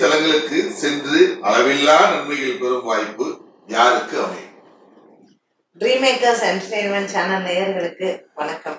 ஸ்தலங்களுக்கு சென்று அளவில்லா நன்மைகள் பெறும் வாய்ப்பு யாருக்கு அமையும் ட்ரீம் மேக்கர்ஸ் என்டர்டெயின்மெண்ட் சேனல் நேயர்களுக்கு வணக்கம்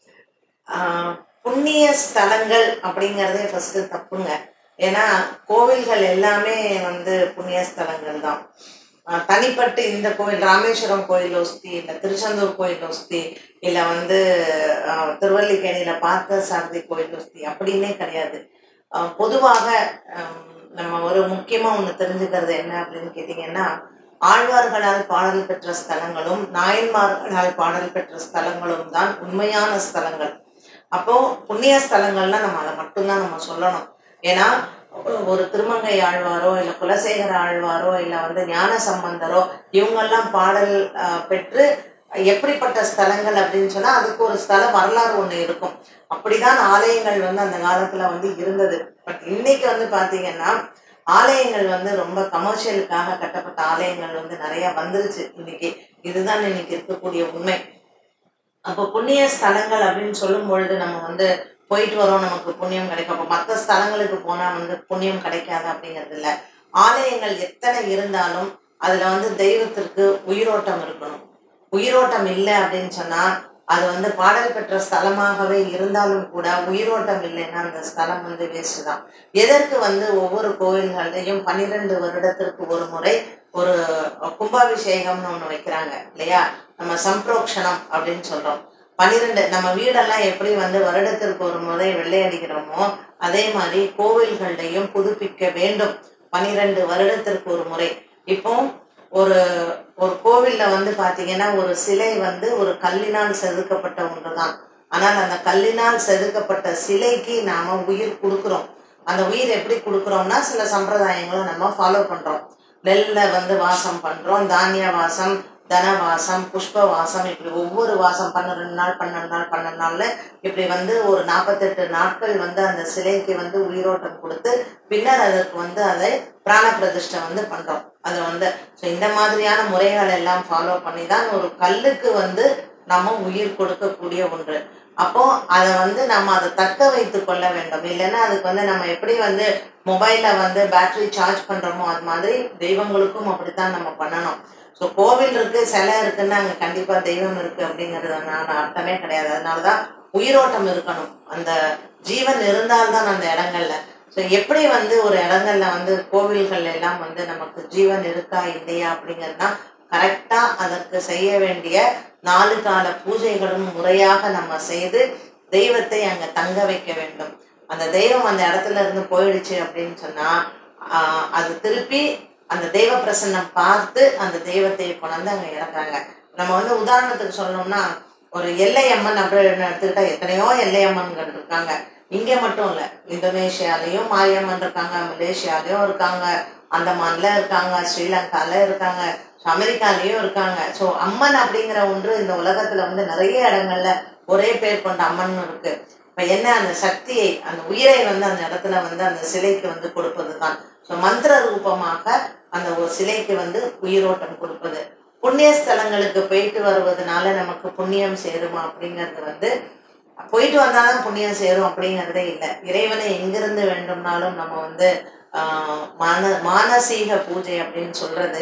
ஆஹ் புண்ணிய ஸ்தலங்கள் அப்படிங்கிறதே ஃபர்ஸ்ட் தப்புங்க ஏன்னா கோவில்கள் எல்லாமே வந்து புண்ணிய ஸ்தலங்கள் தான் ஆஹ் தனிப்பட்டு இந்த கோவில் ராமேஸ்வரம் கோயில் ஒஸ்தி இல்லை திருச்செந்தூர் கோயில் ஒஸ்தி இல்லை வந்து ஆஹ் திருவல்லிக்கேணியில் பார்த்த சாரதி கோயில் ஒஸ்தி அப்படின்னே கிடையாது ஆஹ் பொதுவாக ஆம், நம்ம ஒரு முக்கியமாக ஒன்று தெரிஞ்சுக்கிறது என்ன அப்படின்னு கேட்டிங்கன்னா ஆழ்வார்களால் பாடல் பெற்ற ஸ்தலங்களும் நாயன்மார்களால் பாடல் பெற்ற ஸ்தலங்களும் தான் உண்மையான ஸ்தலங்கள் அப்போ புண்ணிய ஸ்தலங்கள்னா நம்ம அதை மட்டும்தான் நம்ம சொல்லணும் ஏன்னா ஒரு- ஒரு திருமங்கை ஆழ்வாரோ இல்லை குலசேகர ஆழ்வாரோ இல்லை வந்து ஞான சம்பந்தரோ இவங்கெல்லாம் பாடல் ஆஹ், பெற்று எப்படிப்பட்ட ஸ்தலங்கள் அப்படின்னு சொன்னா அதுக்கு ஒரு ஸ்தல வரலாறு ஒண்ணு இருக்கும் அப்படிதான் ஆலயங்கள் வந்து அந்த காலத்துல வந்து இருந்தது பட் இன்னைக்கு வந்து பாத்தீங்கன்னா ஆலயங்கள் வந்து ரொம்ப கமர்ஷியலுக்காக கட்டப்பட்ட ஆலயங்கள் வந்து நிறைய வந்துருச்சு இன்னைக்கு இதுதான் இன்னைக்கு இருக்கக்கூடிய உண்மை அப்போ புண்ணிய ஸ்தலங்கள் அப்படின்னு சொல்லும் பொழுது நம்ம வந்து போயிட்டு வரோம் நமக்கு புண்ணியம் கிடைக்கும் அப்போ மற்ற ஸ்தலங்களுக்கு போனா வந்து புண்ணியம் கிடைக்காது அப்படிங்கிறது இல்ல ஆலயங்கள் எத்தனை இருந்தாலும் அதுல வந்து தெய்வத்திற்கு உயிரோட்டம் இருக்கணும் உயிரோட்டம் இல்லை அப்படின்னு சொன்னா அது வந்து பாடல் பெற்ற ஸ்தலமாகவே இருந்தாலும் கூட உயிரோட்டம் இல்லைன்னா அந்த ஸ்தலம் வந்து வேஸ்ட் தான் எதற்கு வந்து ஒவ்வொரு கோயில்கள்லையும் பன்னிரெண்டு வருடத்திற்கு ஒரு முறை ஒரு கும்பாபிஷேகம்னு ஒன்று வைக்கிறாங்க இல்லையா நம்ம சம்பிரோக்ஷணம் அப்படின்னு சொல்றோம் பன்னிரெண்டு நம்ம வீடெல்லாம் எப்படி வந்து வருடத்திற்கு ஒரு முறை வெள்ளை அடிக்கிறோமோ அதே மாதிரி கோவில்கள்லையும் புதுப்பிக்க வேண்டும் பன்னிரெண்டு வருடத்திற்கு ஒரு முறை இப்போ ஒரு ஒரு கோவில்ல வந்து பாத்தீங்கன்னா ஒரு சிலை வந்து ஒரு கல்லினால் செதுக்கப்பட்ட ஒன்றுதான் ஆனால் அந்த கல்லினால் செதுக்கப்பட்ட சிலைக்கு நாம உயிர் கொடுக்குறோம் அந்த உயிர் எப்படி கொடுக்குறோம்னா சில சம்பிரதாயங்களை நம்ம ஃபாலோ பண்றோம் நெல்ல வந்து வாசம் பண்றோம் தானிய வாசம் தன வாசம் புஷ்ப வாசம் இப்படி ஒவ்வொரு வாசம் பன்னிரெண்டு நாள் பன்னெண்டு நாள் பன்னெண்டு நாள்ல இப்படி வந்து ஒரு நாற்பத்தெட்டு நாட்கள் வந்து அந்த சிலைக்கு வந்து உயிரோட்டம் கொடுத்து பின்னர் அதற்கு வந்து அதை பிராண பிரதிஷ்டை வந்து பண்றோம் அதை வந்து ஸோ இந்த மாதிரியான முறைகள் எல்லாம் ஃபாலோ பண்ணி தான் ஒரு கல்லுக்கு வந்து நம்ம உயிர் கொடுக்கக்கூடிய ஒன்று அப்போ அதை வந்து நம்ம அதை தக்க வைத்து கொள்ள வேண்டும் இல்லைன்னா அதுக்கு வந்து நம்ம எப்படி வந்து மொபைலை வந்து பேட்டரி சார்ஜ் பண்றோமோ அது மாதிரி தெய்வங்களுக்கும் அப்படித்தான் நம்ம பண்ணணும் ஸோ கோவில் இருக்கு சிலை இருக்குன்னா அங்கே கண்டிப்பா தெய்வம் இருக்கு அப்படிங்கிறதுனால அர்த்தமே கிடையாது அதனாலதான் உயிரோட்டம் இருக்கணும் அந்த ஜீவன் இருந்தால்தான் அந்த இடங்கள்ல ஸோ எப்படி வந்து ஒரு இடங்கள்ல வந்து கோவில்கள் எல்லாம் வந்து நமக்கு ஜீவன் இருக்கா இல்லையா அப்படிங்கிறதுனா கரெக்டா அதற்கு செய்ய வேண்டிய நாலு கால பூஜைகளும் முறையாக நம்ம செய்து தெய்வத்தை அங்க தங்க வைக்க வேண்டும் அந்த தெய்வம் அந்த இடத்துல இருந்து போயிடுச்சு அப்படின்னு சொன்னா ஆஹ் அது திருப்பி அந்த தெய்வ பிரசன்னம் பார்த்து அந்த தெய்வத்தை கொண்டாந்து அங்க இறக்குறாங்க நம்ம வந்து உதாரணத்துக்கு சொல்லணும்னா ஒரு எல்லையம்மன் அப்படின்னு எடுத்துக்கிட்டா எத்தனையோ எல்லையம்மன்கள் இருக்காங்க இங்க மட்டும் இல்ல இந்தோனேஷியாலயும் மாரியம்மன் இருக்காங்க மலேசியாலயும் இருக்காங்க அந்தமான்ல இருக்காங்க ஸ்ரீலங்கால இருக்காங்க so அமெரிக்காலயும் இருக்காங்க ஸோ அம்மன் அப்படிங்கிற ஒன்று இந்த உலகத்துல வந்து நிறைய இடங்கள்ல ஒரே பேர் கொண்ட அம்மன் இருக்கு இப்ப என்ன அந்த சக்தியை அந்த உயிரை வந்து அந்த இடத்துல வந்து அந்த சிலைக்கு வந்து கொடுப்பது தான் ஸோ மந்திர ரூபமாக அந்த ஒரு சிலைக்கு வந்து உயிரோட்டம் கொடுப்பது புண்ணிய ஸ்தலங்களுக்கு போயிட்டு வருவதனால நமக்கு புண்ணியம் சேருமா அப்படிங்கிறது வந்து போயிட்டு வந்தாதான் புண்ணியம் சேரும் அப்படிங்கிறதே இல்லை இறைவனை எங்கிருந்து வேண்டும்னாலும் நம்ம வந்து ஆஹ் மான மானசீக பூஜை அப்படின்னு சொல்றது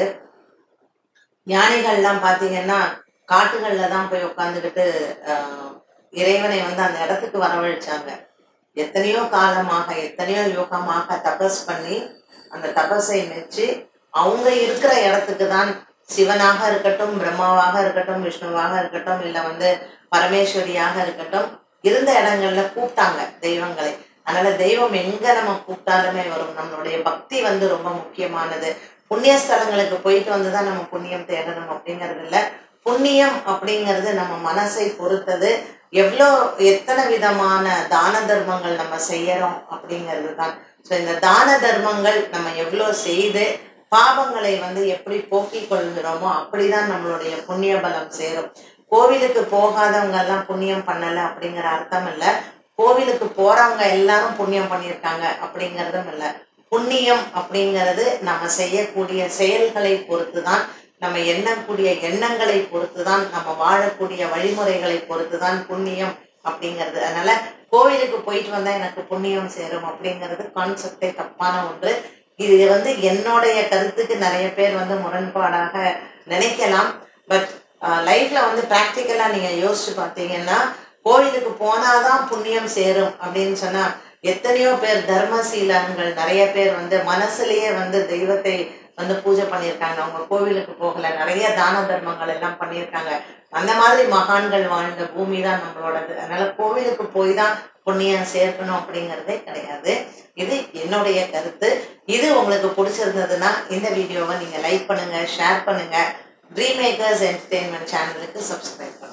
ஞானிகள்லாம் பார்த்தீங்கன்னா காட்டுகள்ல தான் போய் உட்காந்துக்கிட்டு இறைவனை வந்து அந்த இடத்துக்கு வரவழைச்சாங்க எத்தனையோ காலமாக எத்தனையோ யுகமாக தபஸ் பண்ணி அந்த தபஸை மெச்சு அவங்க இருக்கிற இடத்துக்கு தான் சிவனாக இருக்கட்டும் பிரம்மாவாக இருக்கட்டும் விஷ்ணுவாக இருக்கட்டும் இல்லை வந்து பரமேஸ்வரியாக இருக்கட்டும் இருந்த இடங்கள்ல கூப்பிட்டாங்க தெய்வங்களை அதனால தெய்வம் எங்க நம்ம கூப்பிட்டாலுமே வரும் நம்மளுடைய பக்தி வந்து ரொம்ப முக்கியமானது புண்ணிய ஸ்தலங்களுக்கு போயிட்டு வந்து தான் நம்ம புண்ணியம் தேடணும் அப்படிங்கிறது இல்ல புண்ணியம் அப்படிங்கிறது நம்ம மனசை பொறுத்தது எவ்வளோ எத்தனை விதமான தான தர்மங்கள் நம்ம செய்யறோம் அப்படிங்கிறது தான் ஸோ இந்த தான தர்மங்கள் நம்ம எவ்வளோ செய்து பாவங்களை வந்து எப்படி போக்கிக் கொள்கிறோமோ அப்படிதான் நம்மளுடைய புண்ணிய பலம் சேரும் கோவிலுக்கு போகாதவங்க எல்லாம் புண்ணியம் பண்ணல அப்படிங்கிற அர்த்தம் இல்ல கோவிலுக்கு போறவங்க எல்லாரும் புண்ணியம் பண்ணியிருக்காங்க அப்படிங்கிறதும் இல்ல புண்ணியம் அப்படிங்கிறது நம்ம செய்யக்கூடிய செயல்களை பொறுத்து தான் நம்ம எண்ணக்கூடிய எண்ணங்களை பொறுத்து தான் நம்ம வாழக்கூடிய வழிமுறைகளை பொறுத்து தான் புண்ணியம் அப்படிங்கிறது அதனால கோவிலுக்கு போயிட்டு வந்தா எனக்கு புண்ணியம் சேரும் அப்படிங்கிறது கான்செப்டே தப்பான ஒன்று இது வந்து என்னுடைய கருத்துக்கு நிறைய பேர் வந்து முரண்பாடாக நினைக்கலாம் பட் லைஃப்ல வந்து ப்ராக்டிக்கலா நீங்க யோசிச்சு பார்த்தீங்கன்னா கோயிலுக்கு போனாதான் புண்ணியம் சேரும் அப்படின்னு சொன்னா எத்தனையோ பேர் தர்மசீலங்கள் நிறைய பேர் வந்து மனசுலயே வந்து தெய்வத்தை வந்து பூஜை பண்ணியிருக்காங்க அவங்க கோவிலுக்கு போகல நிறைய தான தர்மங்கள் எல்லாம் பண்ணியிருக்காங்க அந்த மாதிரி மகான்கள் வாழ்ந்த பூமி தான் நம்மளோடது அதனால கோவிலுக்கு போய் தான் புண்ணியம் சேர்க்கணும் அப்படிங்கிறதே கிடையாது இது என்னுடைய கருத்து இது உங்களுக்கு பிடிச்சிருந்ததுன்னா இந்த வீடியோவை நீங்க லைக் பண்ணுங்க ஷேர் பண்ணுங்க ட்ரீம் மேக்கர்ஸ் என்டர்டெயின்மெண்ட் சேனலுக்கு சப்ஸ்கிரைப் பண்ணுங்க